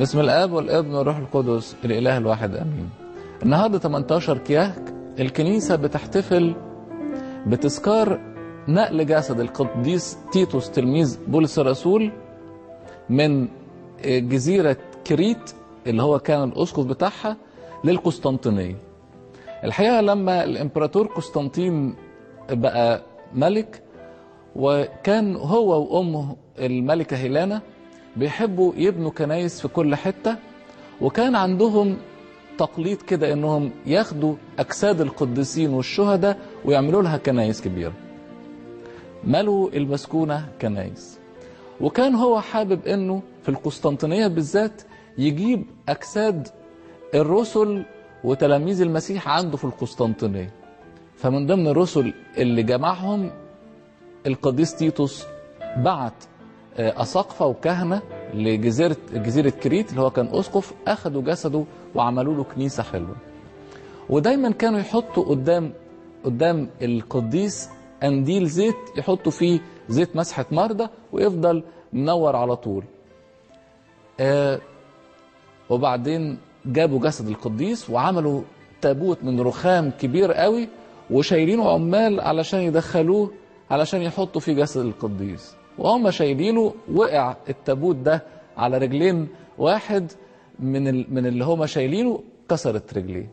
باسم الاب والابن والروح القدس الاله الواحد امين النهارده 18 كياك الكنيسه بتحتفل بتذكار نقل جسد القديس تيتوس تلميذ بولس الرسول من جزيره كريت اللي هو كان الاسقف بتاعها للقسطنطينيه الحقيقه لما الامبراطور قسطنطين بقى ملك وكان هو وامه الملكه هيلانا بيحبوا يبنوا كنايس في كل حته وكان عندهم تقليد كده انهم ياخدوا اجساد القديسين والشهداء ويعملوا لها كنايس كبيره ملوا المسكونه كنايس وكان هو حابب انه في القسطنطينيه بالذات يجيب اجساد الرسل وتلاميذ المسيح عنده في القسطنطينيه فمن ضمن الرسل اللي جمعهم القديس تيتوس بعت أساقفة وكهنة لجزيرة جزيرة كريت اللي هو كان أسقف أخدوا جسده وعملوا له كنيسة حلوة ودايما كانوا يحطوا قدام قدام القديس قنديل زيت يحطوا فيه زيت مسحة مرضى ويفضل منور على طول آه وبعدين جابوا جسد القديس وعملوا تابوت من رخام كبير قوي وشايلينه عمال علشان يدخلوه علشان يحطوا فيه جسد القديس وهم شايلينه وقع التابوت ده على رجلين واحد من من اللي هم شايلينه كسرت رجليه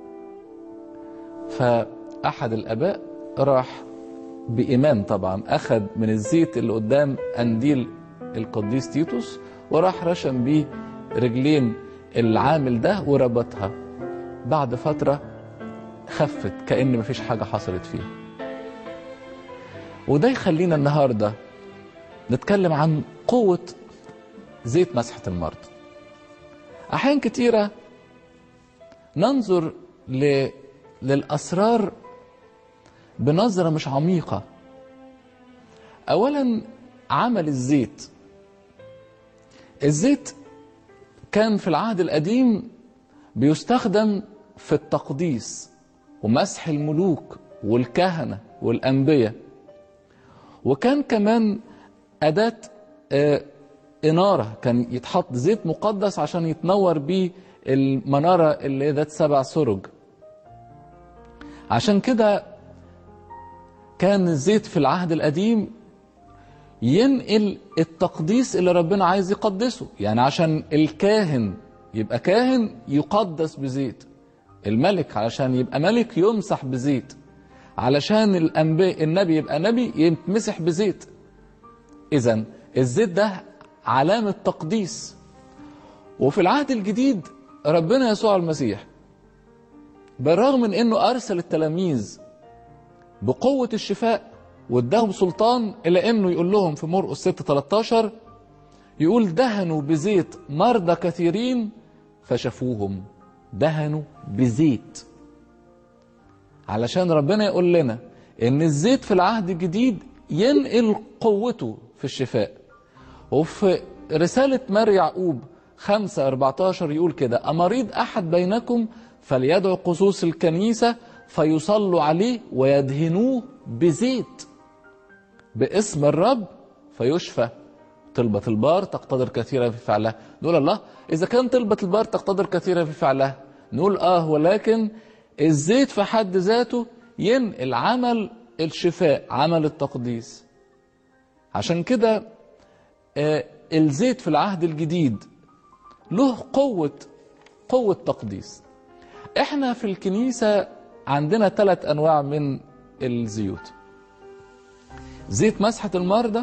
فأحد الآباء راح بإيمان طبعا أخذ من الزيت اللي قدام أنديل القديس تيتوس وراح رشم بيه رجلين العامل ده وربطها بعد فترة خفت كأن مفيش حاجة حصلت فيها وده يخلينا النهارده نتكلم عن قوة زيت مسحة المرض أحيان كتيرة ننظر ل... للأسرار بنظرة مش عميقة أولا عمل الزيت الزيت كان في العهد القديم بيستخدم في التقديس ومسح الملوك والكهنة والأنبياء وكان كمان أداة آه إنارة كان يتحط زيت مقدس عشان يتنور بيه المنارة اللي ذات سبع سرج عشان كده كان الزيت في العهد القديم ينقل التقديس اللي ربنا عايز يقدسه يعني عشان الكاهن يبقى كاهن يقدس بزيت الملك علشان يبقى ملك يمسح بزيت علشان الأنبياء النبي يبقى نبي يتمسح بزيت إذا الزيت ده علامة تقديس وفي العهد الجديد ربنا يسوع المسيح بالرغم من انه ارسل التلاميذ بقوة الشفاء واداهم سلطان الى انه يقول لهم في مرقس 6 13 يقول دهنوا بزيت مرضى كثيرين فشفوهم دهنوا بزيت علشان ربنا يقول لنا ان الزيت في العهد الجديد ينقل قوته في الشفاء وفي رسالة مار يعقوب 5 14 يقول كده أمريض أحد بينكم فليدعو قصوص الكنيسة فيصلوا عليه ويدهنوه بزيت باسم الرب فيشفى طلبة البار تقتدر كثيرا في فعلها نقول الله إذا كان طلبة البار تقتدر كثيرا في فعلها نقول آه ولكن الزيت في حد ذاته ينقل عمل الشفاء عمل التقديس عشان كده آه الزيت في العهد الجديد له قوة قوة تقديس احنا في الكنيسة عندنا ثلاث انواع من الزيوت زيت مسحة المرضى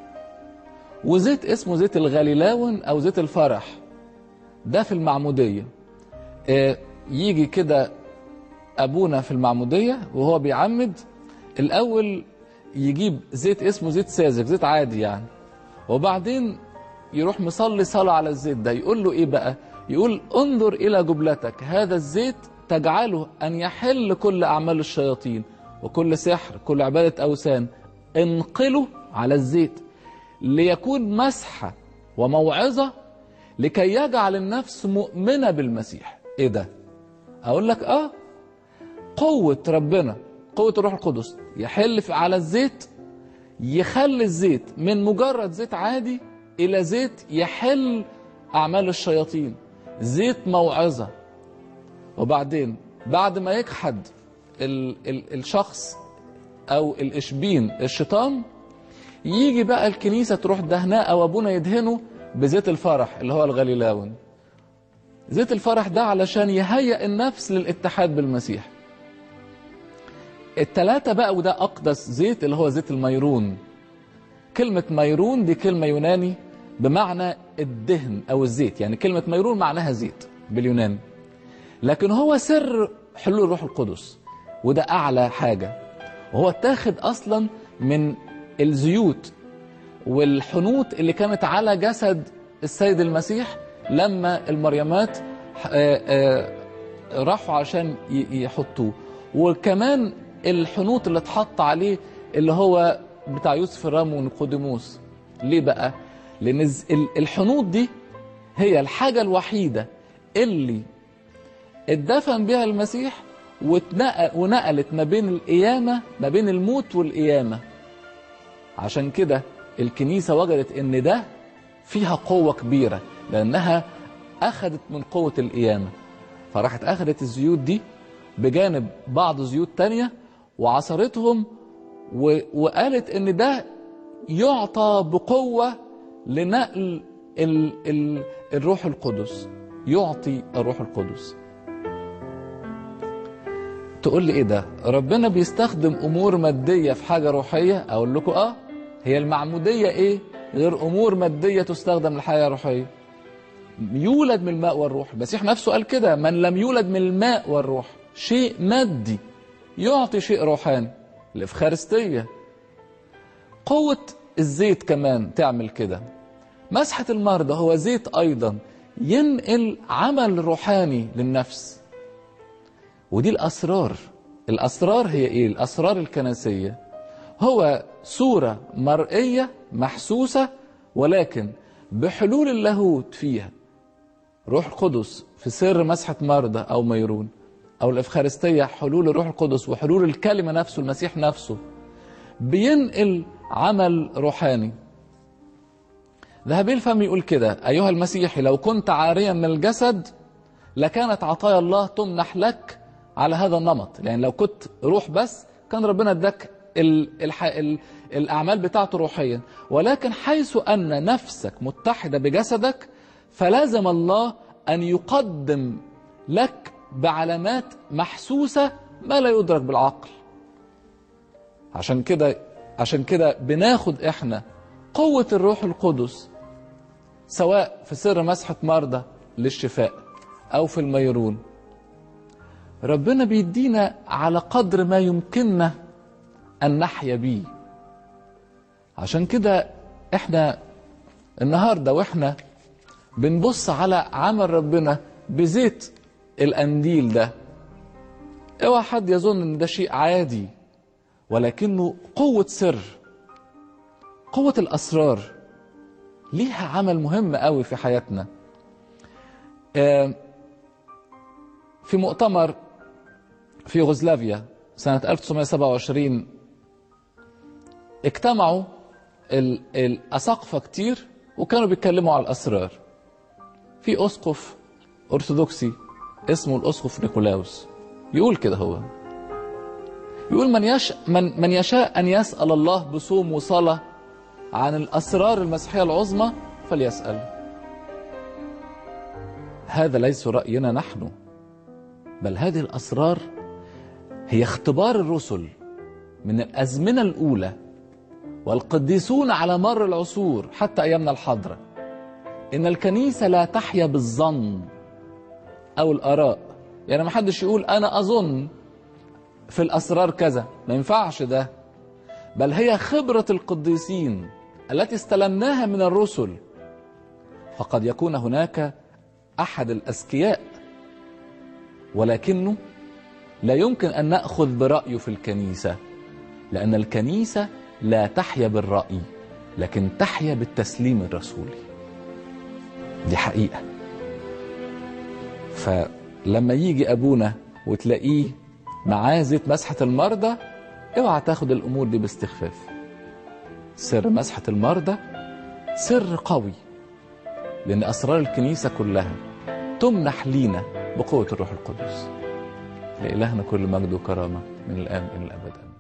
وزيت اسمه زيت الغليلاون او زيت الفرح ده في المعمودية آه يجي كده ابونا في المعمودية وهو بيعمد الاول يجيب زيت اسمه زيت ساذج زيت عادي يعني وبعدين يروح مصلي صلاة على الزيت ده يقول له ايه بقى يقول انظر الى جبلتك هذا الزيت تجعله ان يحل كل اعمال الشياطين وكل سحر كل عبادة اوثان انقله على الزيت ليكون مسحة وموعظة لكي يجعل النفس مؤمنة بالمسيح ايه ده اقول لك اه قوة ربنا قوة الروح القدس يحل على الزيت يخلي الزيت من مجرد زيت عادي إلى زيت يحل أعمال الشياطين زيت موعظة وبعدين بعد ما يكحد ال ال الشخص أو الإشبين الشيطان يجي بقى الكنيسة تروح دهناه أو أبونا يدهنه بزيت الفرح اللي هو الغليلاون زيت الفرح ده علشان يهيئ النفس للاتحاد بالمسيح التلاتة بقى وده أقدس زيت اللي هو زيت الميرون كلمة ميرون دي كلمة يوناني بمعنى الدهن أو الزيت يعني كلمة ميرون معناها زيت باليوناني لكن هو سر حلول الروح القدس وده أعلى حاجة وهو اتاخد أصلا من الزيوت والحنوط اللي كانت على جسد السيد المسيح لما المريمات راحوا عشان يحطوه وكمان الحنوط اللي اتحط عليه اللي هو بتاع يوسف الرام ونيقوديموس ليه بقى لان الحنوط دي هي الحاجه الوحيده اللي اتدفن بها المسيح واتنقل ونقلت ما بين القيامه ما بين الموت والقيامه عشان كده الكنيسه وجدت ان ده فيها قوه كبيره لانها اخذت من قوه القيامه فراحت اخذت الزيوت دي بجانب بعض زيوت تانية وعصرتهم و... وقالت ان ده يعطى بقوة لنقل ال... ال... الروح القدس يعطي الروح القدس تقول لي ايه ده ربنا بيستخدم امور مادية في حاجة روحية اقول لكم اه هي المعمودية ايه غير امور مادية تستخدم لحياة روحية يولد من الماء والروح المسيح نفسه قال كده من لم يولد من الماء والروح شيء مادي يعطي شيء روحاني الإفخارستية قوة الزيت كمان تعمل كده مسحة المرضى هو زيت أيضا ينقل عمل روحاني للنفس ودي الأسرار الأسرار هي إيه؟ الأسرار الكنسية هو صورة مرئية محسوسة ولكن بحلول اللاهوت فيها روح القدس في سر مسحة مرضى أو ميرون أو الإفخارستية حلول الروح القدس وحلول الكلمة نفسه المسيح نفسه بينقل عمل روحاني ذهبي الفم يقول كده أيها المسيحي لو كنت عاريا من الجسد لكانت عطايا الله تمنح لك على هذا النمط يعني لو كنت روح بس كان ربنا اداك ال الح... ال الأعمال بتاعته روحيا ولكن حيث أن نفسك متحدة بجسدك فلازم الله أن يقدم لك بعلامات محسوسة ما لا يدرك بالعقل عشان كده عشان كده بناخد احنا قوة الروح القدس سواء في سر مسحة مرضى للشفاء أو في الميرون ربنا بيدينا على قدر ما يمكننا أن نحيا بيه عشان كده احنا النهارده واحنا بنبص على عمل ربنا بزيت القنديل ده اوعى حد يظن ان ده شيء عادي ولكنه قوة سر قوة الأسرار ليها عمل مهم قوي في حياتنا في مؤتمر في يوغوسلافيا سنة 1927 اجتمعوا الأساقفة كتير وكانوا بيتكلموا على الأسرار في أسقف أرثوذكسي اسمه الأسقف نيكولاوس يقول كده هو يقول من, يش من, من يشاء أن يسأل الله بصوم وصلاة عن الأسرار المسيحية العظمى فليسأل هذا ليس رأينا نحن بل هذه الأسرار هي اختبار الرسل من الأزمنة الأولى والقديسون على مر العصور حتى أيامنا الحاضرة إن الكنيسة لا تحيا بالظن أو الآراء يعني ما حدش يقول أنا أظن في الأسرار كذا ما ينفعش ده بل هي خبرة القديسين التي استلمناها من الرسل فقد يكون هناك أحد الأذكياء ولكنه لا يمكن أن نأخذ برأيه في الكنيسة لأن الكنيسة لا تحيا بالرأي لكن تحيا بالتسليم الرسولي دي حقيقة فلما يجي أبونا وتلاقيه معاه زيت مسحة المرضى اوعى تاخد الأمور دي باستخفاف سر مسحة المرضى سر قوي لأن أسرار الكنيسة كلها تمنح لينا بقوة الروح القدس لإلهنا كل مجد وكرامة من الآن إلى الأبد آمين